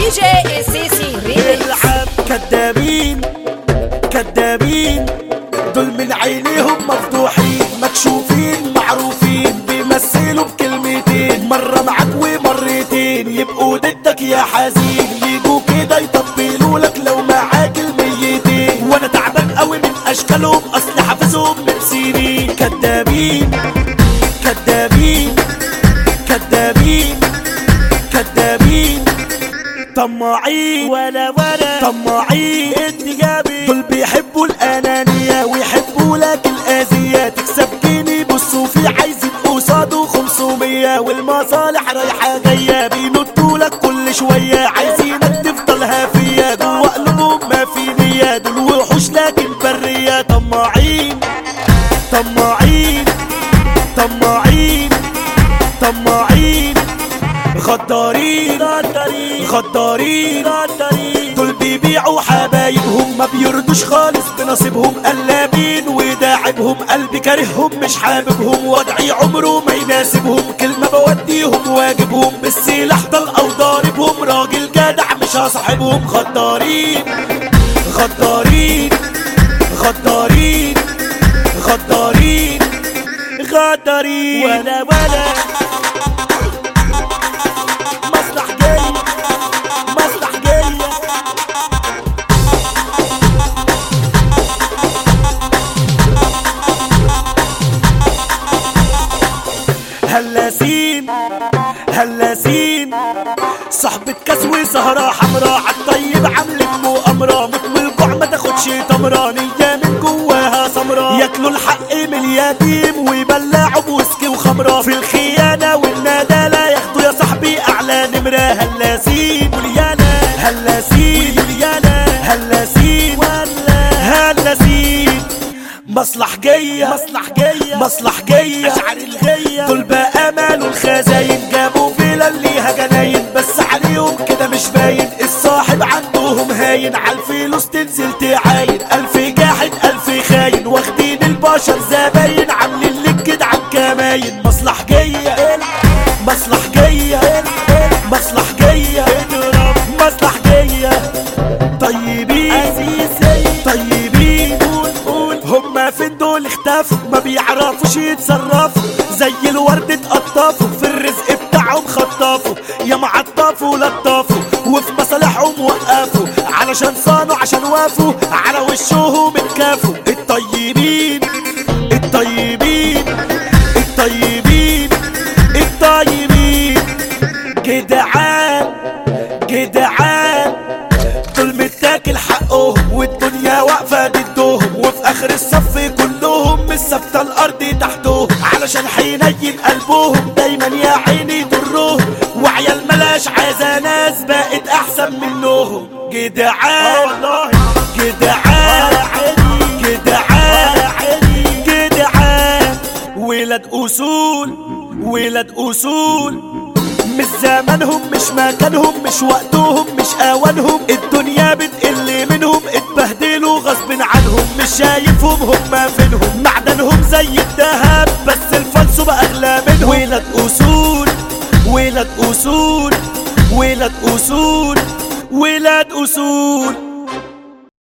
دي جي السيسي ريميكس العب كدابين كدابين دول من عينيهم مفتوحين مكشوفين معروفين بيمثلوا بكلمتين مرة معاك ومرتين يبقوا ضدك يا حزين يجوا كده يطبلوا لك لو معاك الميتين وانا تعبان قوي من اشكالهم اصل حافظهم من سنين كدابين كدابين كدابين كدابين طماعين ولا ولا طماعين انتجابي دول بيحبوا الانانية ويحبوا لك الاذية تكسب جنيه بصوا في عايزين قصاده 500 والمصالح رايحة جاية بينطوا لك كل شوية عايزينك تفضل هافية جوا قلوبهم ما في نية دول وحوش لكن برية طماعين طماعين طماعين طماعين غدارين غدارين دول بيبيعوا حبايبهم ما بيرضوش خالص بنصيبهم قلابين وداعبهم قلبي كارههم مش حاببهم وضعي عمره ما يناسبهم كلمة بوديهم واجبهم بالسلاح ضل او ضاربهم راجل جدع مش هصاحبهم غدارين غدارين غدارين غدارين غدارين ولا ولا مصلح جاي مصلح جاي هلاسين هلاسين صاحبة كاس وسهرة حمراء عالطيب عاملة مؤامرة موت من الجوع ما تاخدش تمرة نية من جواها سمرة ياكلوا الحق من اليتيم ويبلعوا بوسكي وخمرة في الخيانة والندالة ياخدوا يا صاحبي أعلى نمرة هلاسين وليانا هلاسين وليانا هلاسين هلاسين مصلح جاية مصلح جاية مصلح جاية أشعر الغية دول بقى مالوا الخزاين جابوا فيلا ليها جناين بس عليهم كده مش باين الصاحب عندهم هاين عالفلوس تنزل تعاين ألف جاحد ألف خاين واخدين البشر زباين عاملين لك كده عن كماين مصلح جاية مصلح جاية مصلح جاية مصلح جاية طيبين عزيزي طيبين قول قول هما فين دول اختفوا ما بيعرفوش يتصرفوا زي الورد اتقطفوا في الرزق بتاعهم خطفوا يا معطفوا لطفوا وفي مصالحهم وقفوا علشان صانوا عشان وافوا على وشهم اتكافوا الطيبين الطيبين الطيبين الطيبين جدعان جدعان دول متاكل حقهم والدنيا واقفة ضدهم وفي اخر الصف كلهم مش ثابتة الارض تحتهم علشان حنين قلبهم دايما يا عيني ضرهم وعيال ملاش عايزة ناس بقت احسن منهم جدعان جدعان جدعان جدعان ولاد اصول ولاد اصول مش زمانهم مش مكانهم مش وقتهم مش اوانهم الدنيا بتقل منهم اتبهدلوا غصب عنهم مش شايفهم هم فينهم معدنهم زي الذهب بس الفلس بقى اغلى منهم ولاد اصول ولاد اصول ولاد اصول ولاد اصول